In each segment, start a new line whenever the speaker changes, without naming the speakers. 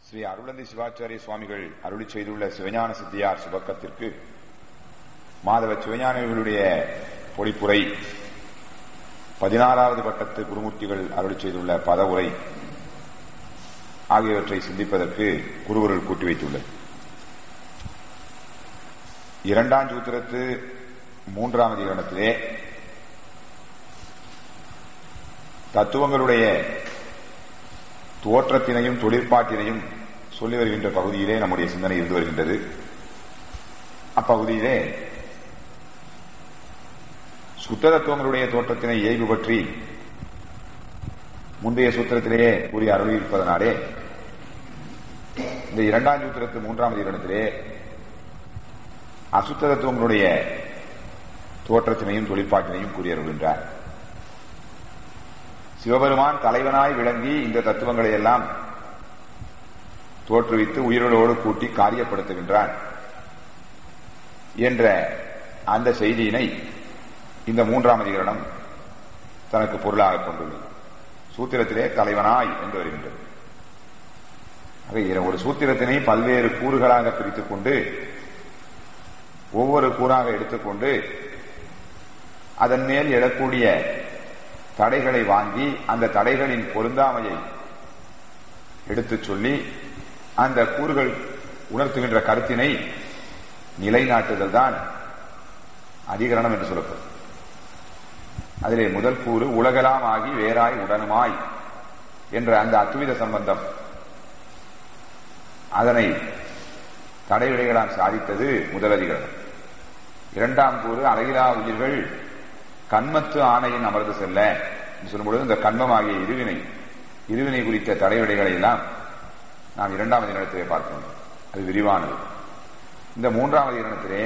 ஸ்ரீ அருளந்தி சிவாச்சாரிய சுவாமிகள் அருளி செய்துள்ள சிவஞான சித்தியார் சுபக்கத்திற்கு மாதவ சிவஞானிகளுடைய பொழிப்புரை பதினாறாவது பட்டத்து குருமூர்த்திகள் அருளி செய்துள்ள பதவுரை ஆகியவற்றை சிந்திப்பதற்கு குருவருள் கூட்டி வைத்துள்ளது இரண்டாம் சூத்திரத்து மூன்றாம் அதிகரணத்திலே தத்துவங்களுடைய தோற்றத்தினையும் தொழிற்பாட்டினையும் சொல்லி வருகின்ற பகுதியிலே நம்முடைய சிந்தனை இருந்து வருகின்றது அப்பகுதியிலே சுத்த தத்துவங்களுடைய தோற்றத்தினை இயல்பு பற்றி முந்தைய சூத்திரத்திலேயே கூறி அருளியிருப்பதனாலே இந்த இரண்டாம் சூத்திரத்து மூன்றாம் அதிகரணத்திலே அசுத்த தத்துவங்களுடைய தோற்றத்தினையும் தொழிற்பாட்டினையும் கூறி அருள்கின்றார் சிவபெருமான் தலைவனாய் விளங்கி இந்த தத்துவங்களை எல்லாம் தோற்றுவித்து உயிரோடு கூட்டி காரியப்படுத்துகின்றான் என்ற அந்த செய்தியினை இந்த மூன்றாம் அதிகரணம் தனக்கு பொருளாக கொண்டுள்ளது சூத்திரத்திலே தலைவனாய் என்று வருகின்றது ஒரு சூத்திரத்தினை பல்வேறு கூறுகளாக பிரித்துக் கொண்டு ஒவ்வொரு கூறாக எடுத்துக்கொண்டு அதன் மேல் எழக்கூடிய தடைகளை வாங்கி அந்த தடைகளின் பொருந்தாமையை எடுத்துச் சொல்லி அந்த கூறுகள் உணர்த்துகின்ற கருத்தினை நிலைநாட்டுதல் தான் அதிகரணம் என்று சொல்லப்படும் அதிலே முதல் கூறு உலகலாம் ஆகி வேறாய் உடனுமாய் என்ற அந்த அத்துவித சம்பந்தம் அதனை தடைவிடைகளால் சாதித்தது முதல் அதிகரணம் இரண்டாம் கூறு அழகிலா உயிர்கள் கண்மத்து ஆணையின் அமர்ந்து செல்ல சொல்லும்பொழுது இந்த கண்மமாகிய இருவினை இருவினை குறித்த தடைவிடைகளை எல்லாம் நாம் இரண்டாம் அதிகரணத்திலே பார்க்கிறோம் அது விரிவானது இந்த மூன்றாம் அதிகரணத்திலே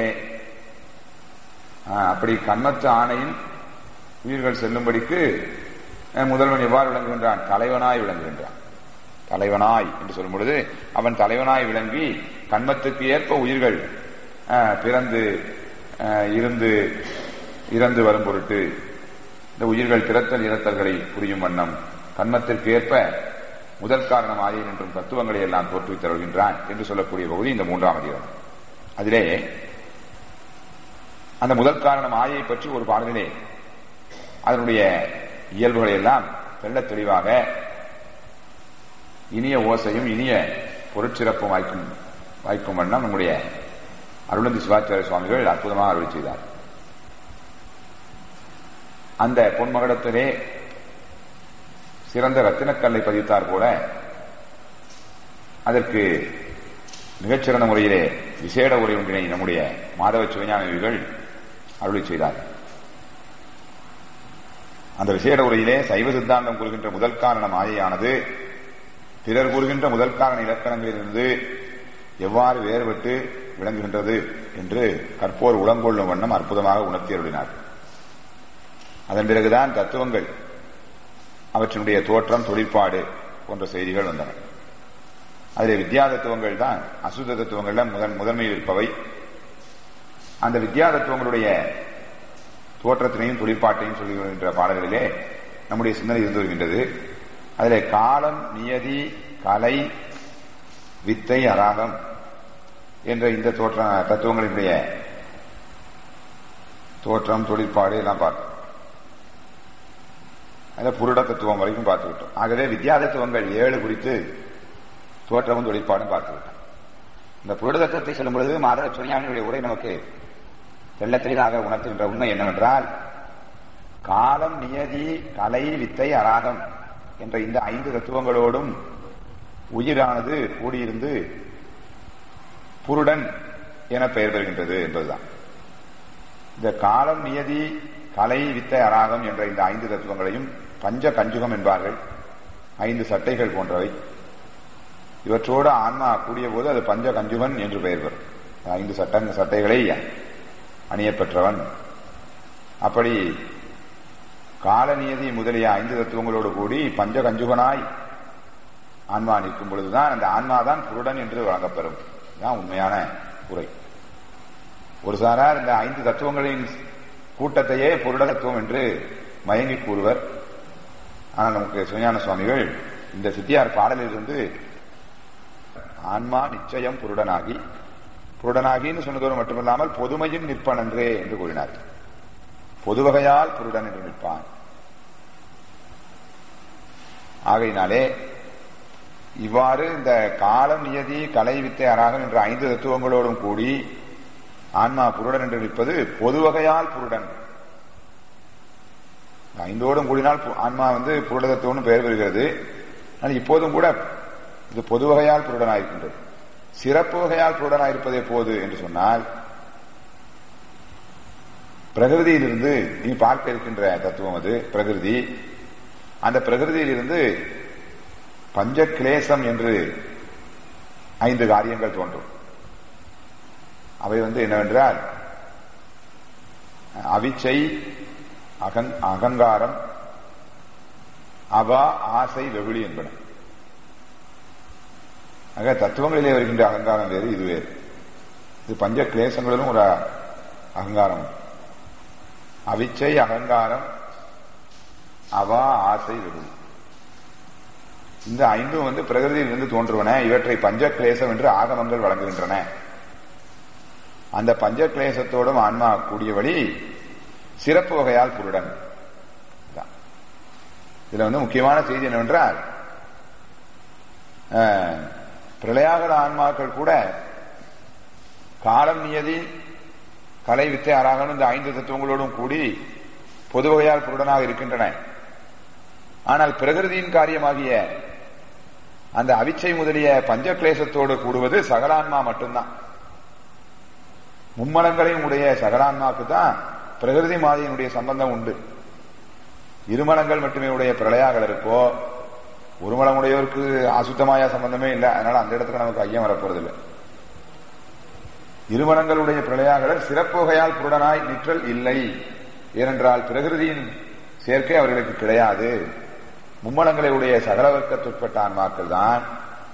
அப்படி கண்மத்து ஆணையின் உயிர்கள் செல்லும்படிக்கு முதல்வன் எவ்வாறு விளங்குகின்றான் தலைவனாய் விளங்குகின்றான் தலைவனாய் என்று சொல்லும் பொழுது அவன் தலைவனாய் விளங்கி கண்மத்துக்கு ஏற்ப உயிர்கள் பிறந்து இருந்து இறந்து வரும் பொருட்டு இந்த உயிர்கள் பிறத்தல் இறத்தல்களை புரியும் வண்ணம் கண்மத்திற்கு ஏற்ப முதல் காரணம் ஆயின் என்றும் தத்துவங்களை எல்லாம் தோற்றுவித்து வருகின்றான் என்று சொல்லக்கூடிய பகுதி இந்த மூன்றாம் அதிகாரம் அதிலே அந்த முதல் காரணம் ஆயை பற்றி ஒரு பாடலிலே அதனுடைய இயல்புகளை எல்லாம் தெள்ள தெளிவாக இனிய ஓசையும் இனிய பொருட்சிறப்பும் வாய்க்கும் வாய்க்கும் வண்ணம் நம்முடைய அருளந்தி சிவாச்சாரிய சுவாமிகள் அற்புதமாக அருள் செய்தார் அந்த பொன்மகடத்திலே சிறந்த ரத்தினக்கல்லை பதித்தார் போல அதற்கு மிகச்சிறந்த முறையிலே விசேட உரை ஒன்றினை நம்முடைய மாதவ சிவஞானிகள் அருளி செய்தார் அந்த விசேட உரையிலே சைவ சித்தாந்தம் கூறுகின்ற முதல் காரணம் ஆயையானது பிறர் கூறுகின்ற முதல் காரண இலக்கணங்களிலிருந்து எவ்வாறு வேறுபட்டு விளங்குகின்றது என்று கற்போர் உளங்கொள்ளும் வண்ணம் அற்புதமாக உணர்த்தி அருளினார் அதன் பிறகுதான் தத்துவங்கள் அவற்றினுடைய தோற்றம் தொழிற்பாடு போன்ற செய்திகள் வந்தன அதில் வித்யா தத்துவங்கள் தான் அசுத்த தத்துவங்கள் முதன் முதன்மையில் இருப்பவை அந்த வித்யா தத்துவங்களுடைய தோற்றத்தினையும் தொழிற்பாட்டையும் சொல்லுகின்ற பாடல்களிலே நம்முடைய சிந்தனை இருந்து வருகின்றது அதில் காலம் நியதி கலை வித்தை அராகம் என்ற இந்த தோற்ற தத்துவங்களினுடைய தோற்றம் தொழிற்பாடு எல்லாம் பார்த்தோம் அதில் புருட தத்துவம் வரைக்கும் பார்த்துக்கிட்டோம் ஆகவே வித்யா தத்துவங்கள் ஏழு குறித்து தோற்றமும் தொழிற்பாடும் பார்த்துவிட்டோம் இந்த புருட தத்துவத்தை சொல்லும் பொழுது மாதவ சுனியானியுடைய உரை நமக்கு தெள்ள தெளிவாக உணர்த்துகின்ற உண்மை என்னவென்றால் காலம் நியதி கலை வித்தை அராகம் என்ற இந்த ஐந்து தத்துவங்களோடும் உயிரானது கூடியிருந்து புருடன் என பெயர் பெறுகின்றது என்பதுதான் இந்த காலம் நியதி கலை வித்தை அராகம் என்ற இந்த ஐந்து தத்துவங்களையும் பஞ்ச கஞ்சுகம் என்பார்கள் ஐந்து சட்டைகள் போன்றவை இவற்றோடு ஆன்மா கூடிய போது அது பஞ்ச கஞ்சுகன் என்று பெயர் பெறும் ஐந்து சட்ட சட்டைகளை அணியப்பெற்றவன் அப்படி காலநியதி முதலிய ஐந்து தத்துவங்களோடு கூடி பஞ்ச கஞ்சுகனாய் ஆன்மா நிற்கும் பொழுதுதான் அந்த ஆன்மாதான் புருடன் என்று வழங்கப்பெறும் இதுதான் உண்மையான குறை ஒரு சாரார் இந்த ஐந்து தத்துவங்களின் கூட்டத்தையே புருட தத்துவம் என்று மயங்கி கூறுவர் ஆனால் நமக்கு சிவஞான சுவாமிகள் இந்த சித்தியார் பாடலிலிருந்து ஆன்மா நிச்சயம் புருடனாகி புருடனாகின்னு சொன்னதோடு மட்டுமில்லாமல் பொதுமையும் நிற்பனன்றே என்று கூறினார் பொதுவகையால் புருடன் என்று நிற்பான் ஆகையினாலே இவ்வாறு இந்த காலம் நியதி கலை வித்தை அராகம் என்ற ஐந்து தத்துவங்களோடும் கூடி ஆன்மா புருடன் என்று நிற்பது பொதுவகையால் புருடன் ஐந்தோடும் கூடினால் ஆன்மா வந்து புருட தத்துவம்னு பெயர் பெறுகிறது ஆனால் இப்போதும் கூட இது பொது வகையால் புருடனாயிருக்கின்றது சிறப்பு வகையால் புருடனாயிருப்பதே போது என்று சொன்னால் பிரகிருதியிலிருந்து நீ பார்க்க இருக்கின்ற தத்துவம் அது பிரகிருதி அந்த பிரகிருதியிலிருந்து பஞ்ச கிளேசம் என்று ஐந்து காரியங்கள் தோன்றும் அவை வந்து என்னவென்றால் அவிச்சை அகங் அகங்காரம் அவா ஆசை வெகுளி என்பன ஆக தத்துவங்களிலே வருகின்ற அகங்காரம் வேறு இது வேறு இது பஞ்ச கிளேசங்களிலும் ஒரு அகங்காரம் அவிச்சை அகங்காரம் அவா ஆசை வெகுளி இந்த ஐந்தும் வந்து பிரகிருதியிலிருந்து தோன்றுவன இவற்றை பஞ்ச கிளேசம் என்று ஆகமங்கள் வழங்குகின்றன அந்த பஞ்ச கிளேசத்தோடும் ஆன்மா கூடிய வழி சிறப்பு வகையால் புருடன் இதுல வந்து முக்கியமான செய்தி என்னவென்றால் பிரளயாகர ஆன்மாக்கள் கூட காலம் நியதி கலை வித்தை ஆராகணும் இந்த ஐந்து தத்துவங்களோடும் கூடி பொது வகையால் புருடனாக இருக்கின்றன ஆனால் பிரகிருதியின் காரியமாகிய அந்த அவிச்சை முதலிய பஞ்ச கிளேசத்தோடு கூடுவது சகலான்மா மட்டும்தான் மும்மலங்களையும் உடைய சகலான்மாக்கு தான் பிரகிருதி மாதியினுடைய சம்பந்தம் உண்டு இருமலங்கள் மட்டுமே உடைய பிரளயாகலருக்கோ ஒரு மலம் உடையவருக்கு அசுத்தமாய சம்பந்தமே இல்லை அதனால அந்த இடத்துக்கு நமக்கு ஐயம் வரப்போறதில்லை இருமலங்களுடைய பிரளயாகலர் சிறப்பு வகையால் புருடனாய் நிற்றல் இல்லை ஏனென்றால் பிரகிருதியின் சேர்க்கை அவர்களுக்கு கிடையாது மும்மலங்களை உடைய சகலவர்க்கத்துட்பட்ட ஆன்மாக்கள் தான்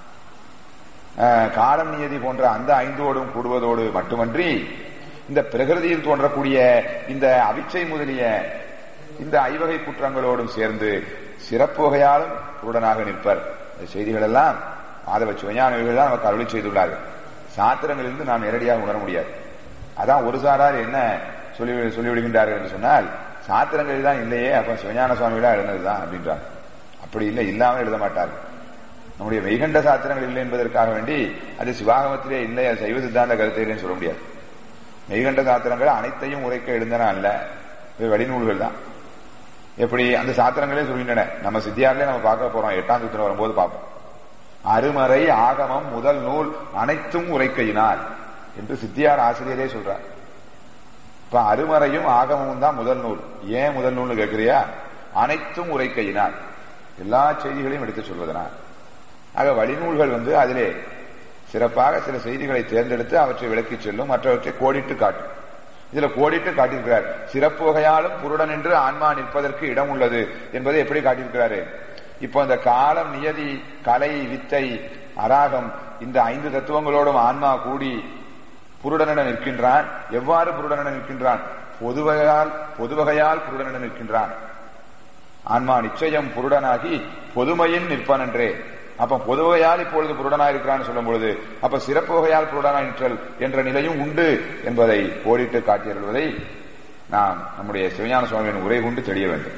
காலம் நியதி போன்ற அந்த ஐந்தோடும் கூடுவதோடு மட்டுமன்றி இந்த பிரகிருதியில் தோன்றக்கூடிய இந்த அவிச்சை முதலிய இந்த ஐவகை குற்றங்களோடும் சேர்ந்து சிறப்பு வகையாலும் குருடனாக நிற்பர் இந்த செய்திகள் எல்லாம் மாதவ சிவஞானிகள் தான் நமக்கு அருளி செய்துள்ளார்கள் சாத்திரங்களிலிருந்து நாம் நேரடியாக உணர முடியாது அதான் ஒரு சாரார் என்ன சொல்லி சொல்லிவிடுகின்றார்கள் என்று சொன்னால் சாத்திரங்களில் தான் இல்லையே அப்ப சிவஞான சுவாமிகளா எழுந்ததுதான் அப்படின்றாங்க அப்படி இல்லை இல்லாமல் எழுத மாட்டார்கள் நம்முடைய மெய்கண்ட சாத்திரங்கள் இல்லை என்பதற்காக வேண்டி அது சிவாகமத்திலே இல்லை அது சைவ சித்தாந்த கருத்தை இல்லைன்னு சொல்ல முடியாது மெய்கண்ட சாத்திரங்கள் அனைத்தையும் உரைக்க எழுந்தன அல்ல இவை வழிநூல்கள் தான் எப்படி அந்த சாத்திரங்களே சொல்கின்றன நம்ம சித்தியாரிலே நம்ம பார்க்க போறோம் எட்டாம் சூத்திரம் வரும்போது பார்ப்போம் அருமறை ஆகமம் முதல் நூல் அனைத்தும் உரைக்கையினார் என்று சித்தியார் ஆசிரியரே சொல்றார் இப்ப அருமறையும் ஆகமமும் தான் முதல் நூல் ஏன் முதல் நூல்னு கேட்கிறியா அனைத்தும் உரைக்கையினார் எல்லா செய்திகளையும் எடுத்து சொல்வதனால் ஆக வழிநூல்கள் வந்து அதிலே சிறப்பாக சில செய்திகளை தேர்ந்தெடுத்து அவற்றை விளக்கி செல்லும் மற்றவற்றை கோடிட்டு காட்டும் இதுல கோடிட்டு காட்டியிருக்கிறார் சிறப்பு வகையாலும் புருடன் என்று ஆன்மா நிற்பதற்கு இடம் உள்ளது என்பதை எப்படி காட்டியிருக்கிறாரு இப்போ இந்த காலம் நியதி கலை வித்தை அராகம் இந்த ஐந்து தத்துவங்களோடும் ஆன்மா கூடி புருடனிடம் நிற்கின்றான் எவ்வாறு புருடனிடம் நிற்கின்றான் பொதுவகையால் பொதுவகையால் புருடனிடம் நிற்கின்றான் ஆன்மா நிச்சயம் புருடனாகி பொதுமையின் நிற்பான் என்றே அப்ப பொதுவகையால் இப்பொழுது புருடனாய் இருக்கிறான்னு சொல்லும் பொழுது அப்ப சிறப்பு வகையால் புருடனாய் நிற்றல் என்ற நிலையும் உண்டு என்பதை கோடிட்டு காட்டியருள்வதை நாம் நம்முடைய சிவஞான சுவாமியின் உரை கொண்டு தெரிய வேண்டும்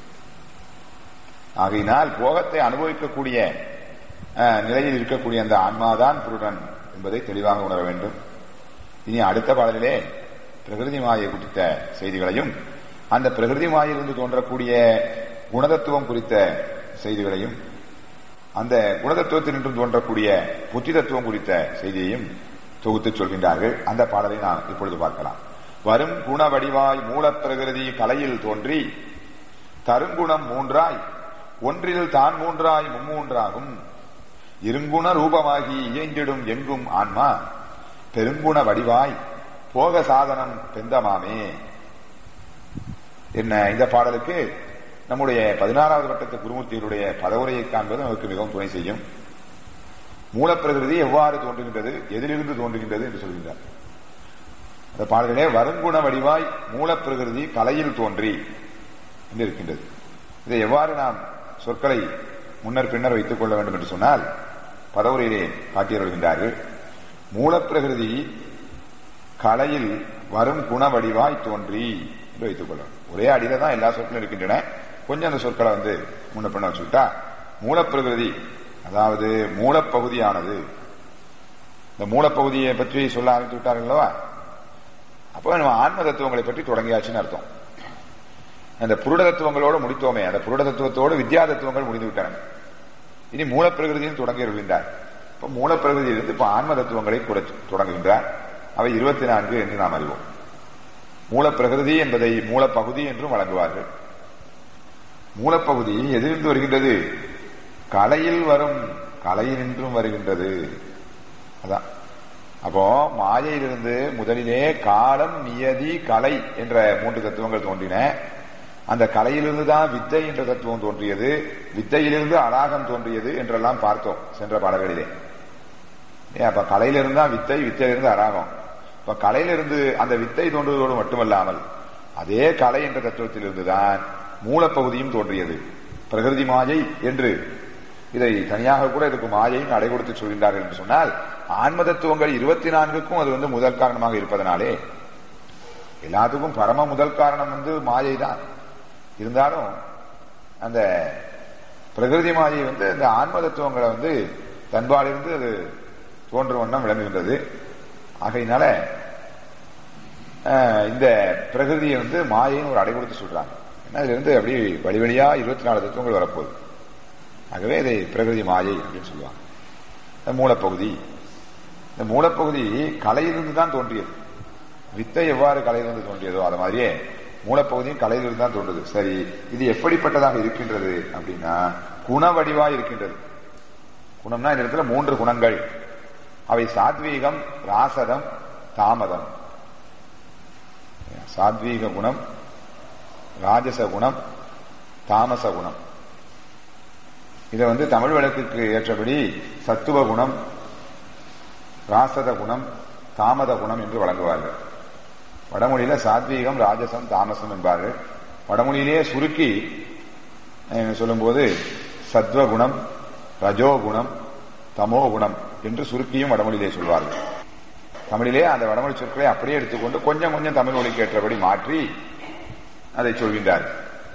ஆகையினால் போகத்தை அனுபவிக்கக்கூடிய நிலையில் இருக்கக்கூடிய அந்த ஆன்மாதான் புருடன் என்பதை தெளிவாக உணர வேண்டும் இனி அடுத்த பாடலிலே பிரகிருதி மாயை குறித்த செய்திகளையும் அந்த பிரகிருதி மாயிலிருந்து தோன்றக்கூடிய குணதத்துவம் குறித்த செய்திகளையும் அந்த குணதத்துவத்தினின்றும் தோன்றக்கூடிய புத்தி தத்துவம் குறித்த செய்தியையும் தொகுத்து சொல்கின்றார்கள் அந்த பாடலை நாம் இப்பொழுது பார்க்கலாம் வரும் குண வடிவாய் மூலப்பிரகிருதி கலையில் தோன்றி தருங்குணம் மூன்றாய் ஒன்றில் தான் மூன்றாய் மும்மூன்றாகும் இருங்குண ரூபமாகி இயங்கிடும் எங்கும் ஆன்மா பெருங்குண வடிவாய் போக சாதனம் பெந்தமாமே என்ன இந்த பாடலுக்கு நம்முடைய பதினாறாவது வட்டத்து குருமூர்த்திகளுடைய பதவுரையை காண்பது நமக்கு மிகவும் துணை செய்யும் மூலப்பிரகிருதி எவ்வாறு தோன்றுகின்றது எதிலிருந்து தோன்றுகின்றது என்று சொல்கின்றார் அந்த பாடலிலே வருங்குண வடிவாய் மூலப்பிரகிருதி கலையில் தோன்றி என்று இருக்கின்றது இதை எவ்வாறு நாம் சொற்களை முன்னர் பின்னர் வைத்துக் கொள்ள வேண்டும் என்று சொன்னால் பதவுரையிலே காட்டியருள்கின்றார்கள் மூலப்பிரகிருதி கலையில் வரும் குண வடிவாய் தோன்றி என்று வைத்துக் கொள்ளணும் ஒரே அடியில தான் எல்லா சொற்களும் இருக்கின்றன கொஞ்சம் அந்த சொற்களை வந்து முன்ன பண்ண வச்சுக்கிட்டா மூலப்பிரகிருதி அதாவது மூலப்பகுதியானது இந்த மூலப்பகுதியை பற்றி சொல்ல ஆரம்பித்து விட்டார்கள் அல்லவா அப்போ நம்ம ஆன்ம தத்துவங்களை பற்றி தொடங்கியாச்சுன்னு அர்த்தம் அந்த புருட தத்துவங்களோடு முடித்தோமே அந்த புருட தத்துவத்தோடு வித்யா தத்துவங்கள் முடிந்து விட்டன இனி மூலப்பிரகிருதியும் தொடங்கி வருகின்றார் இப்ப மூலப்பிரகிருதியிலிருந்து இப்ப ஆன்ம தத்துவங்களை கூட தொடங்குகின்றார் அவை இருபத்தி நான்கு என்று நாம் அறிவோம் மூலப்பிரகிருதி என்பதை மூலப்பகுதி என்றும் வழங்குவார்கள் மூலப்பகுதி எதிர்ந்து வருகின்றது கலையில் வரும் கலையினின்றும் வருகின்றது அதான் அப்போ மாயையிலிருந்து முதலிலே காலம் நியதி கலை என்ற மூன்று தத்துவங்கள் தோன்றின அந்த கலையிலிருந்து தான் வித்தை என்ற தத்துவம் தோன்றியது வித்தையிலிருந்து அராகம் தோன்றியது என்றெல்லாம் பார்த்தோம் சென்ற பாடல்களிலே அப்ப கலையிலிருந்து தான் வித்தை வித்தையிலிருந்து அராகம் இப்ப கலையிலிருந்து அந்த வித்தை தோன்றுவதோடு மட்டுமல்லாமல் அதே கலை என்ற தத்துவத்திலிருந்து தான் மூலப்பகுதியும் தோன்றியது பிரகிருதி மாயை என்று இதை தனியாக கூட இதுக்கு மாயைன்னு அடை கொடுத்து சொல்கின்றார்கள் என்று சொன்னால் ஆன்ம தத்துவங்கள் இருபத்தி நான்குக்கும் அது வந்து முதல் காரணமாக இருப்பதனாலே எல்லாத்துக்கும் பரம முதல் காரணம் வந்து மாயை தான் இருந்தாலும் அந்த பிரகிருதி மாயை வந்து இந்த ஆன்ம தத்துவங்களை வந்து தன்பாலிருந்து அது தோன்றும் வண்ணம் விளங்குகின்றது ஆகையினால இந்த பிரகிருதியை வந்து மாயைன்னு ஒரு அடை கொடுத்து சொல்றாங்க ஏன்னா இதுல இருந்து அப்படி வழி வழியா இருபத்தி நாலு தத்துவங்கள் வரப்போகுது ஆகவே இதை பிரகிருதி மாயை அப்படின்னு சொல்லுவாங்க இந்த மூலப்பகுதி இந்த மூலப்பகுதி கலையிலிருந்து தான் தோன்றியது வித்தை எவ்வாறு கலையிலிருந்து தோன்றியதோ அது மாதிரியே மூலப்பகுதியும் கலையிலிருந்து தான் தோன்றுது சரி இது எப்படிப்பட்டதாக இருக்கின்றது அப்படின்னா குண வடிவா இருக்கின்றது குணம்னா இந்த இடத்துல மூன்று குணங்கள் அவை சாத்வீகம் ராசதம் தாமதம் சாத்வீக குணம் ராஜச குணம் தாமச குணம் இதை வந்து தமிழ் வழக்குக்கு ஏற்றபடி சத்துவ குணம் ராசத குணம் தாமத குணம் என்று வழங்குவார்கள் வடமொழியில சாத்வீகம் ராஜசம் தாமசம் என்பார்கள் வடமொழியிலேயே சுருக்கி சொல்லும்போது சத்வகுணம் ரஜோகுணம் தமோ குணம் என்று சுருக்கியும் வடமொழியிலே சொல்வார்கள் தமிழிலே அந்த வடமொழி சொற்களை அப்படியே எடுத்துக்கொண்டு கொஞ்சம் கொஞ்சம் தமிழ் மொழிக்கு ஏற்றபடி மாற்றி அதை சொல்கின்றார்கள்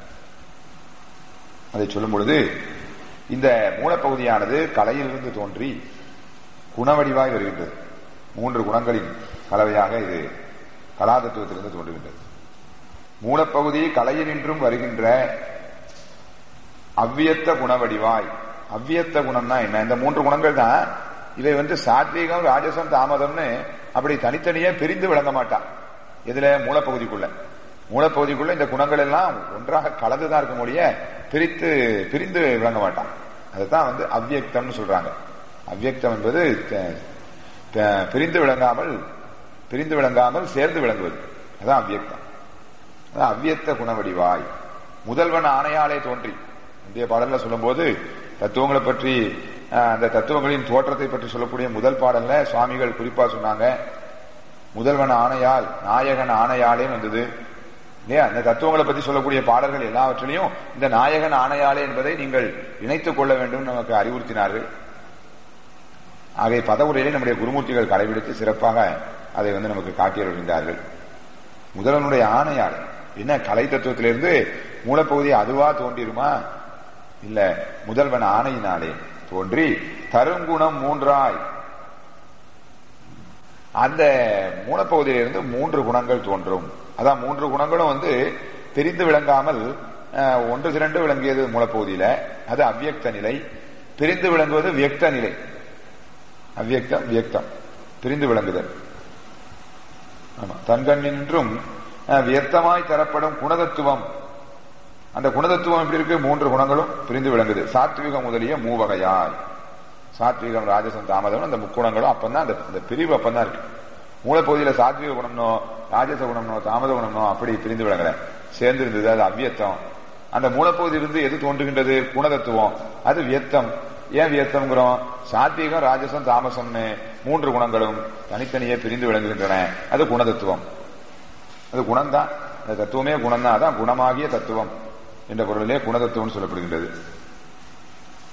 அதை சொல்லும் பொழுது இந்த மூலப்பகுதியானது கலையிலிருந்து தோன்றி குணவடிவாய் வருகின்றது மூன்று குணங்களின் கலவையாக இது கலாதத்துவத்திலிருந்து தோன்றுகின்றது மூலப்பகுதி கலையினின்றும் வருகின்ற அவ்வியத்த குணவடிவாய் அவ்வியத்த குணம்னா என்ன இந்த மூன்று குணங்கள் தான் இவை வந்து சாத்வீகம் ராஜசம் தாமதம்னு அப்படி தனித்தனியே பிரிந்து விளங்க மாட்டான் இதுல மூலப்பகுதிக்குள்ள மூலப்பகுதிக்குள்ள இந்த குணங்கள் எல்லாம் ஒன்றாக கலந்துதான் இருக்க முடிய பிரித்து பிரிந்து விளங்க மாட்டான் அதுதான் வந்து அவ்வியக்தம்னு சொல்றாங்க அவ்வியக்தம் என்பது பிரிந்து விளங்காமல் பிரிந்து விளங்காமல் சேர்ந்து விளங்குவது அதான் அவ்வியக்தம் அதான் அவ்வியத்த குணவடிவாய் முதல்வன் ஆணையாலே தோன்றி இந்திய பாடல்ல சொல்லும்போது தத்துவங்களை பற்றி அந்த தத்துவங்களின் தோற்றத்தை பற்றி சொல்லக்கூடிய முதல் பாடல்ல சுவாமிகள் குறிப்பா சொன்னாங்க முதல்வன் ஆணையால் நாயகன் ஆணையாலே வந்தது இல்லையா இந்த தத்துவங்களை பற்றி சொல்லக்கூடிய பாடல்கள் எல்லாவற்றிலையும் இந்த நாயகன் ஆணையாளே என்பதை நீங்கள் இணைத்துக் கொள்ள வேண்டும் நமக்கு அறிவுறுத்தினார்கள் ஆகவே பதவுரையிலே நம்முடைய குருமூர்த்திகள் கடைபிடித்து சிறப்பாக அதை வந்து நமக்கு காட்டியிருக்கின்றார்கள் முதல்வனுடைய ஆணையாளர் என்ன கலை தத்துவத்திலிருந்து மூலப்பகுதி அதுவா தோன்றிருமா இல்ல முதல்வன் ஆணையினாலே தோன்றி தருங்குணம் மூன்றாய் அந்த மூலப்பகுதியிலிருந்து மூன்று குணங்கள் தோன்றும் அதான் மூன்று குணங்களும் வந்து தெரிந்து விளங்காமல் ஒன்று திரண்டு விளங்கியது மூலப்பகுதியில அது அவ்வியக்த நிலை பிரிந்து விளங்குவது வியக்த நிலை அவ்வியக்தம் வியக்தம் பிரிந்து விளங்குதல் ஆமா தன்கண்ணின்றும் வியர்த்தமாய் தரப்படும் குணதத்துவம் அந்த குணதத்துவம் எப்படி இருக்கு மூன்று குணங்களும் பிரிந்து விளங்குது சாத்விகம் முதலிய மூவகையாய் சாத்விகம் ராஜசம் தாமதம் அந்த முக்குணங்களும் அப்பந்தான் அந்த அந்த பிரிவு அப்பந்தான் இருக்கு மூலப்பகுதியில சாத்விக குணம்னோ ராஜச குணம்னோ தாமத குணம்னோ அப்படி பிரிந்து விளங்கல சேர்ந்து இருந்தது அது அவ்வியத்தம் அந்த மூலப்பகுதியிலிருந்து எது தோன்றுகின்றது குணதத்துவம் அது வியத்தம் ஏன் வியத்தம்ங்கிறோம் சாத்வீகம் ராஜசம் தாமசம்னு மூன்று குணங்களும் தனித்தனியே பிரிந்து விளங்குகின்றன அது குணதத்துவம் அது குணம்தான் அந்த தத்துவமே குணம் தான் அதான் குணமாகிய தத்துவம் என்ற பொருளிலே குணதத்துவம் சொல்லப்படுகின்றது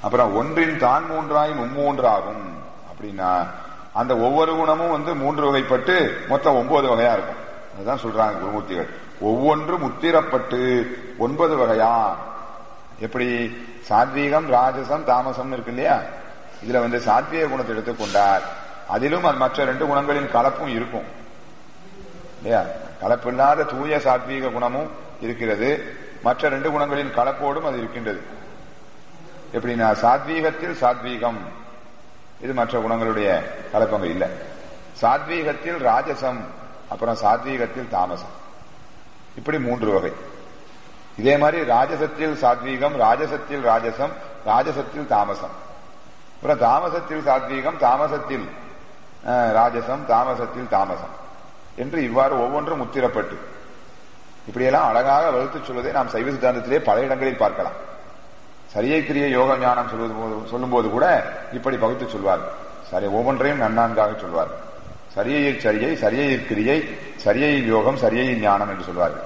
அப்புறம் ஒன்றின் தான் மூன்றாய் மும்மூன்றாகும் அப்படின்னா அந்த ஒவ்வொரு குணமும் வந்து மூன்று வகைப்பட்டு மொத்தம் ஒன்பது வகையா இருக்கும் அதுதான் சொல்றாங்க குருமூர்த்திகள் ஒவ்வொன்றும் முத்திரப்பட்டு ஒன்பது வகையா எப்படி சாத்வீகம் ராஜசம் தாமசம் இருக்கு இல்லையா இதுல வந்து சாத்வீக குணத்தை எடுத்துக்கொண்டார் அதிலும் அது மற்ற ரெண்டு குணங்களின் கலப்பும் இருக்கும் இல்லையா கலப்பில்லாத தூய சாத்வீக குணமும் இருக்கிறது மற்ற ரெண்டு குணங்களின் கலப்போடும் அது இருக்கின்றது எப்படின்னா சாத்வீகத்தில் சாத்வீகம் இது மற்ற குணங்களுடைய கலப்பங்க இல்லை சாத்வீகத்தில் ராஜசம் அப்புறம் சாத்வீகத்தில் தாமசம் இப்படி மூன்று வகை இதே மாதிரி ராஜசத்தில் சாத்வீகம் ராஜசத்தில் ராஜசம் ராஜசத்தில் தாமசம் அப்புறம் தாமசத்தில் சாத்வீகம் தாமசத்தில் ராஜசம் தாமசத்தில் தாமசம் என்று இவ்வாறு ஒவ்வொன்றும் முத்திரப்பட்டு இப்படியெல்லாம் அழகாக வகுத்து சொல்வதை நாம் சைவ சித்தாந்தத்திலே பல இடங்களில் பார்க்கலாம் சரியை கிரிய யோக ஞானம் சொல்வது சொல்லும் போது கூட இப்படி பகுத்து சொல்வார்கள் சரி ஒவ்வொன்றையும் நன்னான்காக சொல்வார்கள் சரியையில் சரியை சரியையில் கிரியை சரியையில் யோகம் சரியையில் ஞானம் என்று சொல்வார்கள்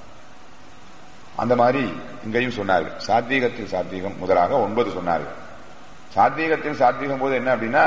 அந்த மாதிரி இங்கேயும் சொன்னார்கள் சாத்வீகத்தில் சாத்வீகம் முதலாக ஒன்பது சொன்னார்கள் சாத்வீகத்தில் சாத்வீகம் போது என்ன அப்படின்னா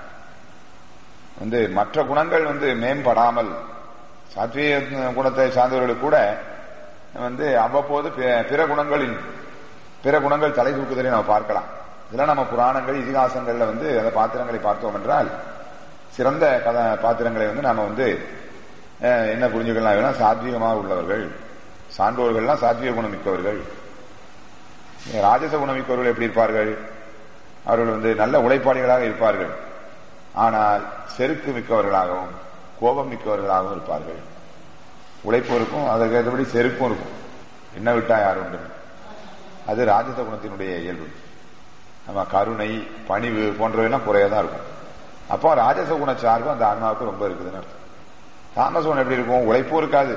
வந்து மற்ற குணங்கள் வந்து மேம்படாமல் சாத்வீக குணத்தை சார்ந்தவர்களுக்கு கூட வந்து அவ்வப்போது பிற குணங்களின் பிற குணங்கள் தலை தூக்குதலை நம்ம பார்க்கலாம் இதெல்லாம் நம்ம புராணங்கள் இதிகாசங்கள்ல வந்து அந்த பாத்திரங்களை பார்த்தோம் என்றால் சிறந்த கத பாத்திரங்களை வந்து நாம வந்து என்ன புரிஞ்சுக்கலாம் வேணா சாத்வீகமாக உள்ளவர்கள் சான்றோர்கள்லாம் சாத்வீக குணம் மிக்கவர்கள் ராஜச குணம் மிக்கவர்கள் எப்படி இருப்பார்கள் அவர்கள் வந்து நல்ல உழைப்பாளிகளாக இருப்பார்கள் ஆனால் செருக்கு மிக்கவர்களாகவும் கோபம் மிக்கவர்களாகவும் இருப்பார்கள் உழைப்பும் இருக்கும் அதற்கு ஏற்றபடி செருக்கும் இருக்கும் என்ன விட்டா யார் உண்டு அது ராஜச குணத்தினுடைய இயல்பு நம்ம கருணை பணிவு போன்றவையெல்லாம் குறையதான் இருக்கும் அப்போ ராஜச குண சார்பு அந்த ஆன்மாவுக்கு ரொம்ப இருக்குதுன்னு அர்த்தம் தாமச குணம் எப்படி இருக்கும் உழைப்பும் இருக்காது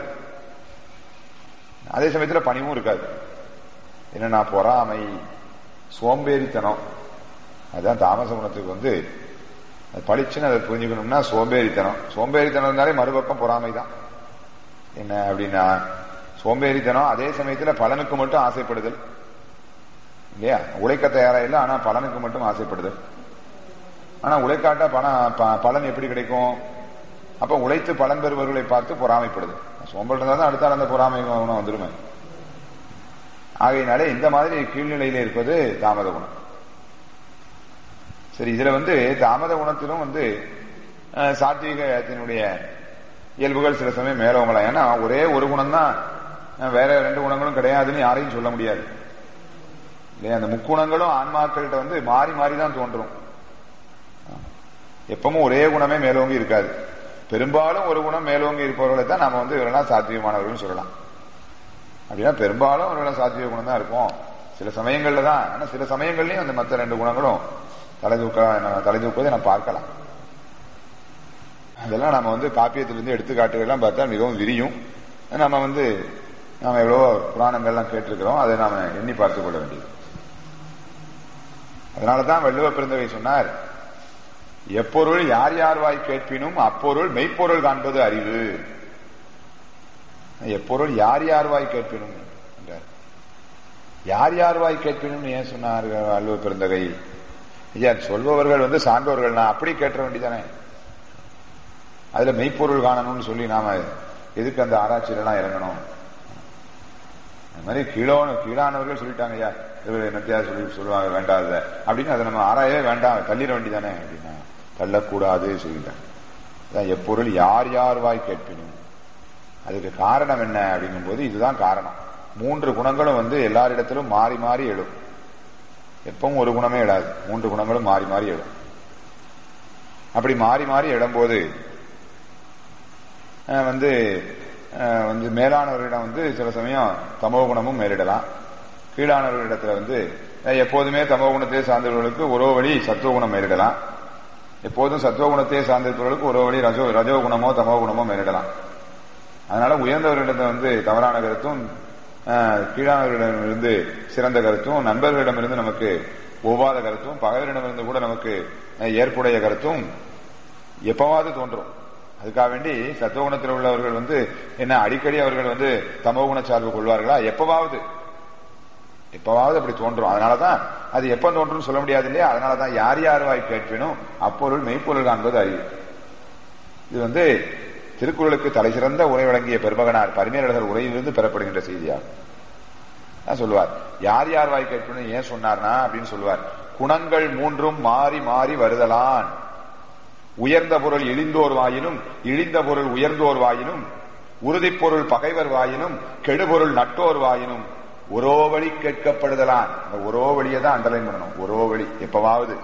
அதே சமயத்தில் பணிவும் இருக்காது என்னன்னா பொறாமை சோம்பேறித்தனம் அதுதான் தாமச குணத்துக்கு வந்து பளிச்சுன்னு அதை புரிஞ்சுக்கணும்னா சோம்பேறித்தனம் சோம்பேறித்தனம் இருந்தாலே மறுபக்கம் பொறாமை தான் என்ன அப்படின்னா சோம்பேறித்தனம் அதே சமயத்தில் பலனுக்கு மட்டும் ஆசைப்படுதல் இல்லையா உழைக்க தயாரா இல்லை ஆனா பலனுக்கு மட்டும் ஆசைப்படுதல் ஆனா உழைக்காட்டா பணம் பலன் எப்படி கிடைக்கும் அப்ப உழைத்து பலன் பெறுபவர்களை பார்த்து பொறாமைப்படுது சோம்பல் இருந்தா தான் அடுத்தால் அந்த பொறாமை குணம் வந்துருமே ஆகையினாலே இந்த மாதிரி கீழ்நிலையில இருப்பது தாமத குணம் சரி இதுல வந்து தாமத குணத்திலும் வந்து சாத்வீகத்தினுடைய இயல்புகள் சில சமயம் மேலவங்களாம் ஏன்னா ஒரே ஒரு குணம் தான் வேற ரெண்டு குணங்களும் கிடையாதுன்னு யாரையும் சொல்ல முடியாது இல்லையா அந்த முக்குணங்களும் ஆன்மாக்கள்கிட்ட வந்து மாறி மாறி தான் தோன்றும் எப்பவும் ஒரே குணமே மேலோங்கி இருக்காது பெரும்பாலும் ஒரு குணம் மேலோங்கி இருப்பவர்களை தான் நம்ம வந்து இவரெல்லாம் சாத்வீகமானவர்கள் சொல்லலாம் அப்படின்னா பெரும்பாலும் அவர்களாம் சாத்வீக குணம் தான் இருக்கும் சில சமயங்கள்ல தான் ஆனா சில சமயங்கள்லயும் அந்த மற்ற ரெண்டு குணங்களும் தலை தூக்க தலை தூக்குவதை நம்ம பார்க்கலாம் அதெல்லாம் நம்ம வந்து காப்பியத்திலிருந்து எடுத்துக்காட்டுகள்லாம் பார்த்தா மிகவும் விரியும் நம்ம வந்து நாம எவ்வளவோ புராணங்கள்லாம் கேட்டிருக்கிறோம் அதை நாம எண்ணி பார்த்துக் கொள்ள வேண்டியது அதனாலதான் வள்ளுவ பெருந்தகை சொன்னார் எப்பொருள் யார் யார் வாய் கேட்பினும் அப்பொருள் மெய்ப்பொருள் காண்பது அறிவு எப்பொருள் யார் யார் வாய் கேட்பினும் என்றார் யார் யார் வாய் கேட்பினும் ஏன் சொன்னார் வள்ளுவ பெருந்தகை ஐயா சொல்பவர்கள் வந்து சான்றோர்கள் அப்படி கேட்ட வேண்டியதானே அதுல மெய்ப்பொருள் காணணும்னு சொல்லி நாம எதுக்கு அந்த ஆராய்ச்சியிலாம் இறங்கணும் அது மாதிரி கீழோ கீழானவர்கள் சொல்லிட்டாங்க ஐயா இவர் என்னத்தையாவது சொல்லி சொல்லுவாங்க வேண்டாத அப்படின்னு அதை நம்ம ஆராயவே வேண்டாம் தள்ளிட வேண்டியதானே அப்படின்னா தள்ளக்கூடாது சொல்லிட்டாங்க எப்பொருள் யார் யார் வாய் கேட்பினும் அதுக்கு காரணம் என்ன அப்படிங்கும் போது இதுதான் காரணம் மூன்று குணங்களும் வந்து எல்லாரிடத்திலும் மாறி மாறி எழும் எப்பவும் ஒரு குணமே எழாது மூன்று குணங்களும் மாறி மாறி எழும் அப்படி மாறி மாறி எழும்போது வந்து வந்து மேலானவர்களிடம் வந்து சில சமயம் தமோ குணமும் மேலிடலாம் கீழானவர்களிடத்துல வந்து எப்போதுமே தமோ குணத்தை சார்ந்தவர்களுக்கு ஒரு வழி சத்துவ குணம் மேலிடலாம் எப்போதும் சத்துவ குணத்தை சார்ந்திருப்பவர்களுக்கு ஒரு வழி ரஜோ ரஜோ குணமோ தமோ குணமோ மேலிடலாம் அதனால உயர்ந்தவர்களிடம் வந்து தவறான கருத்தும் கீழானவர்களிடமிருந்து சிறந்த கருத்தும் நண்பர்களிடமிருந்து நமக்கு ஒவ்வாத கருத்தும் பகைவரிடமிருந்து கூட நமக்கு ஏற்புடைய கருத்தும் எப்பவாவது தோன்றும் அதுக்காக வேண்டி சத்துவகுணத்தில் உள்ளவர்கள் வந்து என்ன அடிக்கடி அவர்கள் வந்து தமோகுண சார்பு கொள்வார்களா எப்பவாவது எப்பவாவது அப்படி தோன்றும் அதனாலதான் அது எப்ப தோன்றும் சொல்ல முடியாது இல்லையா அதனாலதான் யார் யார் வாய் கேட்பினும் அப்பொருள் மெய்ப்பொருள் காண்பது அறிவு இது வந்து திருக்குறளுக்கு தலை சிறந்த உரை வழங்கிய பெருமகனார் பரிமேலழகர் உரையிலிருந்து பெறப்படுகின்ற செய்தியாகும் தான் சொல்லுவார் யார் யார் வாய் கேட்கணும் ஏன் சொன்னார்னா அப்படின்னு சொல்லுவார் குணங்கள் மூன்றும் மாறி மாறி வருதலான் உயர்ந்த பொருள் இழிந்தோர் வாயினும் இழிந்த பொருள் உயர்ந்தோர் வாயினும் உறுதிப் பொருள் பகைவர் வாயினும் கெடுபொருள் நட்டோர் வாயினும் ஒரோ வழி கேட்கப்படுதலான் அந்த ஒரோ வழியை தான் அண்டர்லைன் பண்ணணும் ஒரோ வழி எப்பவாவது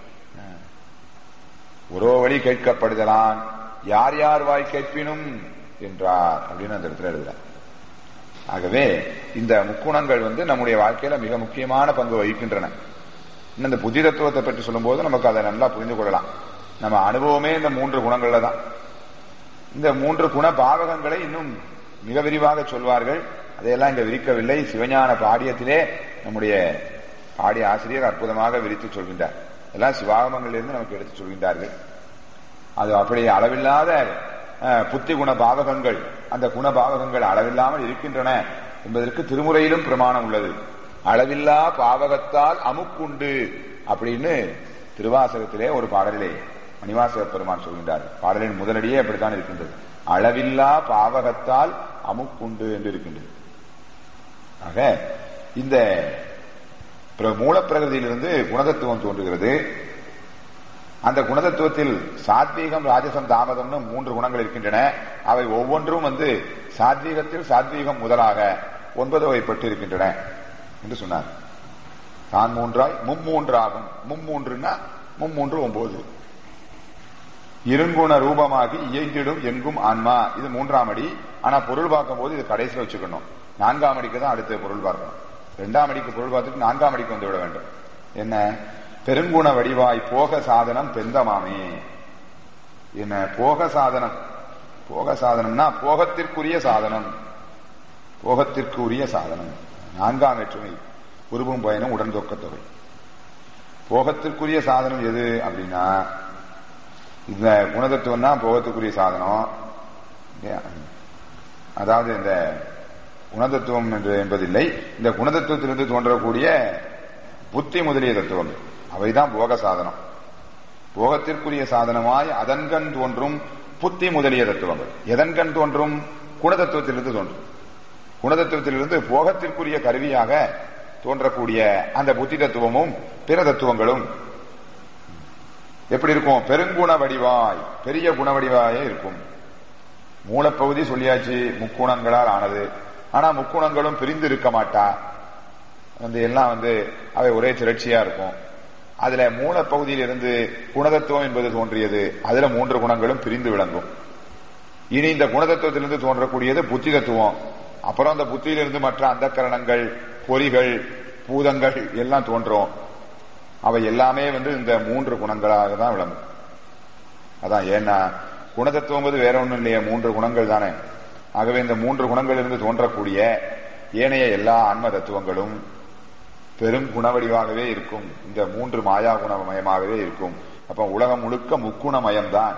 ஒரோ வழி கேட்கப்படுதலான் யார் யார் வாய் கேட்பினும் என்றார் அப்படின்னு அந்த இடத்துல எழுதுறார் ஆகவே இந்த முக்குணங்கள் வந்து நம்முடைய வாழ்க்கையில மிக முக்கியமான பங்கு வகிக்கின்றன இன்னும் இந்த புத்தி தத்துவத்தை பற்றி சொல்லும்போது நமக்கு அதை நல்லா புரிந்து கொள்ளலாம் நம்ம அனுபவமே இந்த மூன்று குணங்கள்ல தான் இந்த மூன்று குண பாவகங்களை இன்னும் மிக விரிவாக சொல்வார்கள் அதையெல்லாம் இங்க விரிக்கவில்லை சிவஞான பாடியத்திலே நம்முடைய பாடிய ஆசிரியர் அற்புதமாக விரித்து சொல்கின்றார் எல்லாம் சிவாகமங்களிலிருந்து நமக்கு எடுத்து சொல்கின்றார்கள் அது அப்படி அளவில்லாத புத்தி குண பாவகங்கள் அந்த குண பாவகங்கள் அளவில்லாமல் இருக்கின்றன என்பதற்கு திருமுறையிலும் பிரமாணம் உள்ளது அளவில்லா பாவகத்தால் அமுக்குண்டு அப்படின்னு திருவாசகத்திலே ஒரு பாடலிலே மணிவாசக பெருமான் சொல்கின்றார் பாடலின் முதலடியே அப்படித்தான் இருக்கின்றது அளவில்லா பாவகத்தால் அமுக்குண்டு என்று இருக்கின்றது ஆக இந்த மூலப்பிரகதியிலிருந்து குணதத்துவம் தோன்றுகிறது அந்த குணதத்துவத்தில் சாத்வீகம் ராஜசம் தாமதம்னு மூன்று குணங்கள் இருக்கின்றன அவை ஒவ்வொன்றும் வந்து சாத்வீகத்தில் சாத்வீகம் முதலாக ஒன்பது வகைப்பட்டு இருக்கின்றன என்று சொன்னார் தான் மூன்றாய் மும்மூன்றாகும் மும்மூன்றுன்னா மும்மூன்று ஒன்பது இருங்குண ரூபமாகி இயங்கிடும் எங்கும் ஆன்மா இது மூன்றாம் அடி ஆனா பொருள் பார்க்கும் போது இது கடைசியில் வச்சுக்கணும் நான்காம் அடிக்கு தான் அடுத்த பொருள் பார்க்கணும் ரெண்டாம் அடிக்கு பொருள் பார்த்துட்டு நான்காம் அடிக்கு வந்து விட வேண்டும் என்ன பெருங்குண வடிவாய் போக சாதனம் பெந்தமாமே என்ன போக சாதனம் போக சாதனம்னா போகத்திற்குரிய சாதனம் போகத்திற்குரிய சாதனம் நான்காம் வேற்றுமை உருவும் பயணம் உடன் தொக்கத்தொகை போகத்திற்குரிய சாதனம் எது அப்படின்னா இந்த குணதத்துவம் தான் போகத்துக்குரிய சாதனம் அதாவது இந்த குணதத்துவம் என்று என்பதில்லை இந்த குணதத்துவத்திலிருந்து தோன்றக்கூடிய புத்தி முதலிய தத்துவங்கள் அவைதான் போக சாதனம் போகத்திற்குரிய சாதனமாய் அதன்கண் தோன்றும் புத்தி முதலிய தத்துவங்கள் எதன்கண் தோன்றும் குணதத்துவத்திலிருந்து தோன்றும் குணதத்துவத்திலிருந்து போகத்திற்குரிய கருவியாக தோன்றக்கூடிய அந்த புத்தி தத்துவமும் பிற தத்துவங்களும் எப்படி இருக்கும் பெருங்குண வடிவாய் பெரிய குண வடிவாயே இருக்கும் மூலப்பகுதி சொல்லியாச்சு முக்குணங்களால் ஆனது ஆனா முக்குணங்களும் பிரிந்து இருக்க மாட்டா வந்து எல்லாம் வந்து அவை ஒரே திரட்சியா இருக்கும் அதுல மூலப்பகுதியில் இருந்து குணதத்துவம் என்பது தோன்றியது அதுல மூன்று குணங்களும் பிரிந்து விளங்கும் இனி இந்த குணதத்துவத்திலிருந்து தோன்றக்கூடியது புத்தி தத்துவம் அப்புறம் அந்த புத்தியிலிருந்து மற்ற அந்த கரணங்கள் பொறிகள் பூதங்கள் எல்லாம் தோன்றும் அவை எல்லாமே வந்து இந்த மூன்று குணங்களாக தான் விளங்கும் அதான் ஏன்னா குணதத்துவம் என்பது வேற ஒன்றும் இல்லையே மூன்று குணங்கள் தானே ஆகவே இந்த மூன்று குணங்களிலிருந்து தோன்றக்கூடிய ஏனைய எல்லா ஆன்ம தத்துவங்களும் பெரும் குணவடிவாகவே இருக்கும் இந்த மூன்று மாயா குணமயமாகவே இருக்கும் அப்ப உலகம் முழுக்க முக்குணமயம்தான்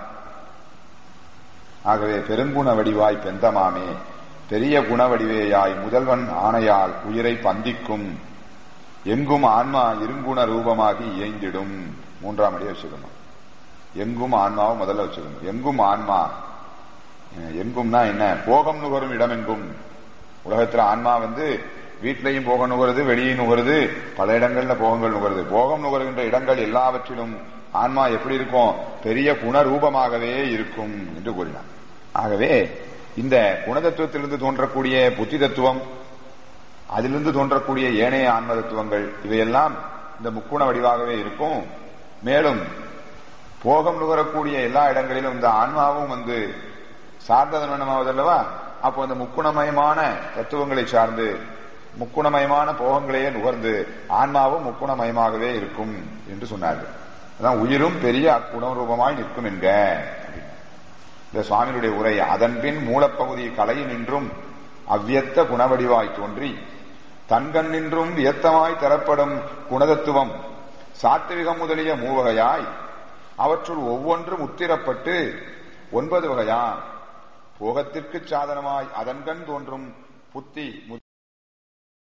ஆகவே பெருங்குண வடிவாய் பெந்தமாமே பெரிய குணவடிவேயாய் முதல்வன் ஆணையால் உயிரை பந்திக்கும் எங்கும் ஆன்மா இருங்குண ரூபமாகி இயங்கிடும் மூன்றாம் அடியை வச்சுக்கணும் எங்கும் ஆன்மாவும் முதல்ல வச்சுக்கணும் எங்கும் ஆன்மா எங்கும்னா என்ன போகம் நுகரும் இடம் எங்கும் உலகத்துல ஆன்மா வந்து வீட்டிலையும் போக நுகருது வெளியும் நுகருது பல இடங்கள்ல போகங்கள் நுகருது போகம் நுகர்கின்ற இடங்கள் எல்லாவற்றிலும் ஆன்மா எப்படி இருக்கும் பெரிய குணரூபமாகவே இருக்கும் என்று கூறினார் ஆகவே இந்த குணதத்துவத்திலிருந்து தோன்றக்கூடிய புத்தி தத்துவம் அதிலிருந்து தோன்றக்கூடிய ஏனைய ஆன்ம தத்துவங்கள் இவையெல்லாம் இந்த முக்குண வடிவாகவே இருக்கும் மேலும் போகம் நுகரக்கூடிய எல்லா இடங்களிலும் இந்த ஆன்மாவும் வந்து சார்ந்ததனமாவது அல்லவா அப்போ அந்த முக்குணமயமான தத்துவங்களை சார்ந்து முக்குணமயமான போகங்களையே நுகர்ந்து ஆன்மாவும் முக்குணமயமாகவே இருக்கும் என்று சொன்னார்கள் அதான் உயிரும் பெரிய அக்குணரூபமாய் நிற்கும் என்க இந்த சுவாமியுடைய உரை அதன்பின் மூலப்பகுதி கலையில் நின்றும் அவ்வியத்த குணவடிவாய் தோன்றி தன்கண் நின்றும் வியத்தமாய் தரப்படும் குணதத்துவம் சாத்விகம் முதலிய மூவகையாய் அவற்றுள் ஒவ்வொன்றும் உத்திரப்பட்டு ஒன்பது வகையான் போகத்திற்கு சாதனமாய் அதன்கண் தோன்றும் புத்தி